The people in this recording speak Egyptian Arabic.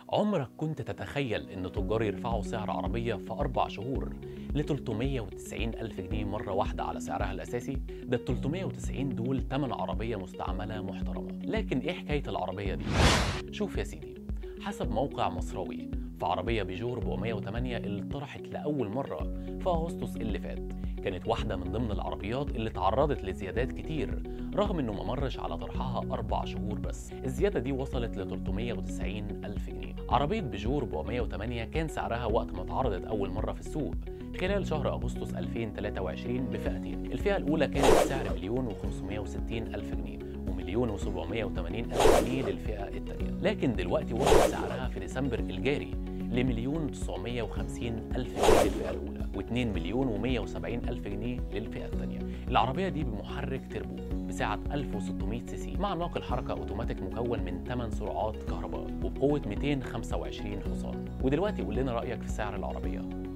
عمرك كنت تتخيل ان تجار يرفعوا سعر عربية في أربع شهور ل 390 ألف جنيه مرة واحدة على سعرها الأساسي؟ ده ال 390 دول تمن عربية مستعملة محترمة لكن إيه حكاية العربية دي؟ شوف يا سيدي حسب موقع مصراوي فعربية بيجو 408 اللي طرحت لأول مرة في أغسطس اللي فات كانت واحدة من ضمن العربيات اللي تعرضت لزيادات كتير رغم انه ما مرش على طرحها أربع شهور بس الزيادة دي وصلت ل 390 ألف جنيه عربية بيجو 408 كان سعرها وقت ما اتعرضت أول مرة في السوق خلال شهر أغسطس 2023 بفئتين الفئة الأولى كانت بسعر مليون و560 ألف جنيه ومليون و780 ألف جنيه للفئة الثانية لكن دلوقتي وصل سعرها في ديسمبر الجاري لمليون 950 ألف جنيه للفئة الأولى و2 مليون و170 ألف جنيه للفئة الثانية العربية دي بمحرك تربو بسعة 1600 سي سي مع ناقل حركة أوتوماتيك مكون من 8 سرعات كهرباء وبقوة 225 حصان ودلوقتي قول لنا رأيك في سعر العربية